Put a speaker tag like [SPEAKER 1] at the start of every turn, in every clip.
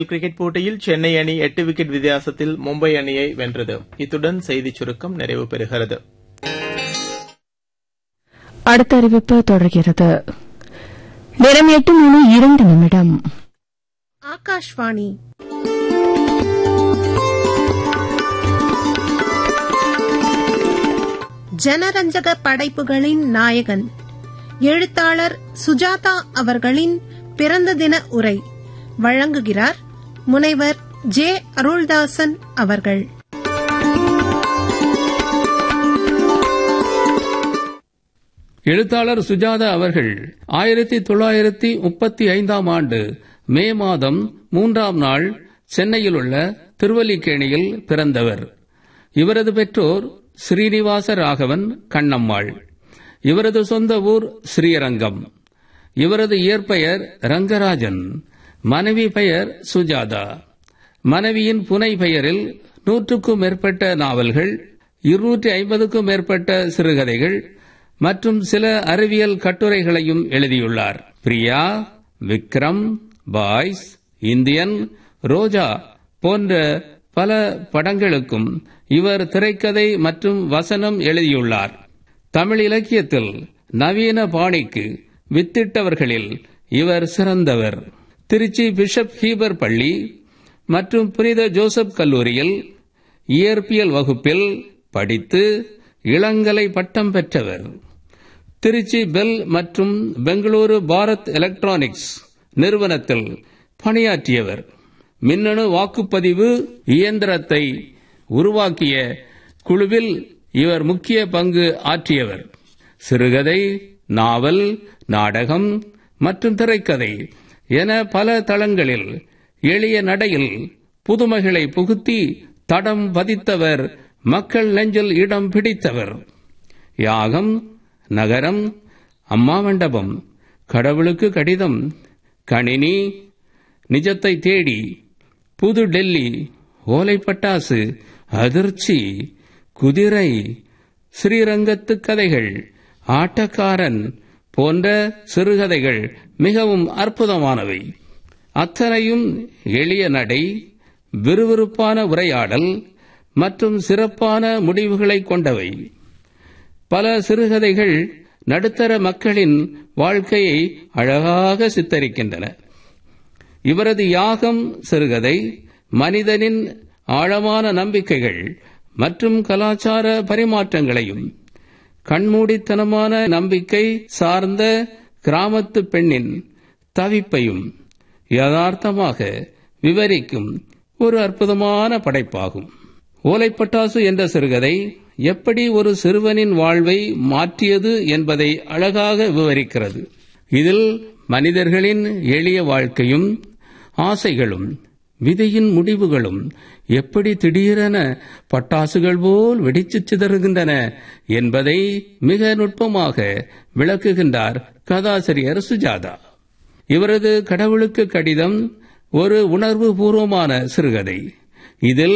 [SPEAKER 1] cricket போட்டியில் சென்னை அணி எட்டு விக்கெட் வித்தியாசத்தில் மும்பை அணியை வென்றது இத்துடன் செய்திச் சுருக்கம் நிறைவு பெறுகிறது
[SPEAKER 2] அடுத்த அறிவிப்பு தொடர்கிறது நேரம் எட்டு மணி இரண்டு நிமிடம்
[SPEAKER 3] ஆகாஷ்வாணி ஜனரஞ்சக படைப்புகளின் நாயகன் எழுத்தாளர் சுஜாதா அவர்களின் பிறந்த தின உரை வழங்குகிறார் முனைவர் ஜே அருள்தாசன் அவர்கள்
[SPEAKER 4] எழுத்தாளர் சுஜாதா அவர்கள் ஆயிரத்தி தொள்ளாயிரத்தி முப்பத்தி ஐந்தாம் ஆண்டு மே மாதம் மூன்றாம் நாள் சென்னையில் உள்ள திருவல்லிக்கேணியில் பிறந்தவர் இவரது பெற்றோர் ஸ்ரீனிவாச ராகவன் கண்ணம்மாள் இவரது சொந்த ஊர் ஸ்ரீரங்கம் இவரது இயற்பெயர் ரங்கராஜன் மனைவி பெயர் சுஜாதா மனைவியின் புனை பெயரில் நூற்றுக்கும் மேற்பட்ட நாவல்கள் இருநூற்றி ஐம்பதுக்கும் மேற்பட்ட சிறுகதைகள் மற்றும் சில அறிவியல் கட்டுரைகளையும் எழுதியுள்ளார் பிரியா விக்ரம் பாய்ஸ் இந்தியன் ரோஜா போன்ற பல படங்களுக்கும் இவர் திரைக்கதை மற்றும் வசனம் எழுதியுள்ளார் தமிழ் இலக்கியத்தில் நவீன பாணிக்கு வித்திட்டவர்களில் இவர் சிறந்தவர் திருச்சி பிஷப் ஹீபர் பள்ளி மற்றும் புனித ஜோசப் கல்லூரியில் இயற்பியல் வகுப்பில் படித்து இளங்கலை பட்டம் பெற்றவர் திருச்சி பெல் மற்றும் பெங்களூரு பாரத் எலக்ட்ரானிக்ஸ் நிறுவனத்தில் பணியாற்றியவர் மின்னணு வாக்குப்பதிவு இயந்திரத்தை உருவாக்கிய குழுவில் இவர் முக்கிய பங்கு ஆற்றியவர் சிறுகதை நாவல் நாடகம் மற்றும் திரைக்கதை என பல தளங்களில் எளிய நடையில் புதுமைகளை புகுத்தி தடம் பதித்தவர் மக்கள் நெஞ்சில் இடம் பிடித்தவர் யாகம் நகரம் அம்மா மண்டபம் கடவுளுக்கு கடிதம் கணினி நிஜத்தை தேடி புது டெல்லி ஓலை பட்டாசு அதிர்ச்சி குதிரை ஸ்ரீரங்கத்து கதைகள் ஆட்டக்காரன் போன்ற சிறுகதைகள் மிகவும் அற்புதமானவை அத்தனையும் எளிய நடை விறுவிறுப்பான உரையாடல் மற்றும் சிறப்பான முடிவுகளை கொண்டவை பல சிறுகதைகள் நடுத்தர மக்களின் வாழ்க்கையை அழகாக சித்தரிக்கின்றன இவரது யாகம் சிறுகதை மனிதனின் ஆழமான நம்பிக்கைகள் மற்றும் கலாச்சார பரிமாற்றங்களையும் கண்மூடித்தனமான நம்பிக்கை சார்ந்த கிராமத்து பெண்ணின் தவிப்பையும் யதார்த்தமாக விவரிக்கும் ஒரு அற்புதமான படைப்பாகும் ஓலைப்பட்டாசு என்ற சிறுகதை எப்படி ஒரு சிறுவனின் வாழ்வை மாற்றியது என்பதை அழகாக விவரிக்கிறது இதில் மனிதர்களின் எளிய வாழ்க்கையும் ஆசைகளும் விதியின் முடிவுகளும் எப்படி திடீரென பட்டாசுகள் போல் வெடிச்சுச் சிதறுகின்றன என்பதை மிக நுட்பமாக விளக்குகின்றார் கதாசிரியர் சுஜாதா இவரது கடவுளுக்கு கடிதம் ஒரு உணர்வு பூர்வமான சிறுகதை இதில்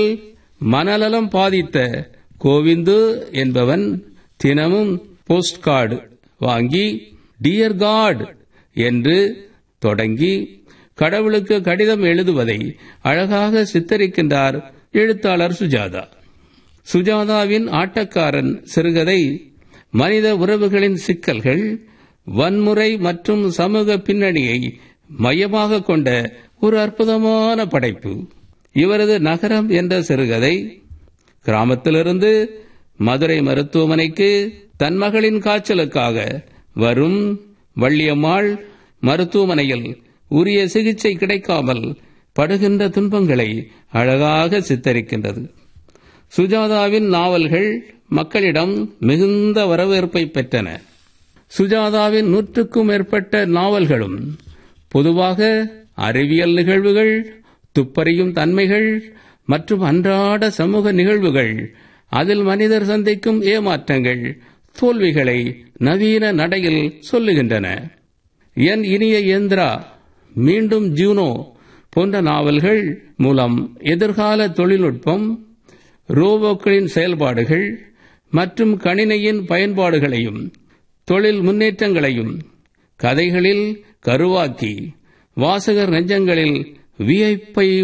[SPEAKER 4] மனநலம் பாதித்த கோவிந்து என்பவன் தினமும் போஸ்ட் கார்டு வாங்கி டியர் காட் என்று தொடங்கி கடவுளுக்கு கடிதம் எழுதுவதை அழகாக சித்தரிக்கின்றார் எழுத்தாளர் சுஜாதா சுஜாதாவின் ஆட்டக்காரன் சிறுகதை மனித உறவுகளின் சிக்கல்கள் வன்முறை மற்றும் சமூக பின்னணியை மையமாக கொண்ட ஒரு அற்புதமான படைப்பு இவரது நகரம் என்ற சிறுகதை கிராமத்திலிருந்து மதுரை மருத்துவமனைக்கு தன் மகளின் காய்ச்சலுக்காக வரும் வள்ளியம்மாள் மருத்துவமனையில் உரிய சிகிச்சை கிடைக்காமல் படுகின்ற துன்பங்களை அழகாக சித்தரிக்கின்றது சுஜாதாவின் நாவல்கள் மக்களிடம் மிகுந்த வரவேற்பை பெற்றன சுஜாதாவின் நூற்றுக்கும் மேற்பட்ட நாவல்களும் பொதுவாக அறிவியல் நிகழ்வுகள் துப்பறியும் தன்மைகள் மற்றும் அன்றாட சமூக நிகழ்வுகள் அதில் மனிதர் சந்திக்கும் ஏமாற்றங்கள் தோல்விகளை நவீன நடையில் சொல்லுகின்றன என் இனிய இயந்திரா மீண்டும் ஜூனோ போன்ற நாவல்கள் மூலம் எதிர்கால தொழில்நுட்பம் ரோபோக்களின் செயல்பாடுகள் மற்றும் கணினியின் பயன்பாடுகளையும் தொழில் முன்னேற்றங்களையும் கதைகளில் கருவாக்கி வாசகர் நெஞ்சங்களில் வியப்பை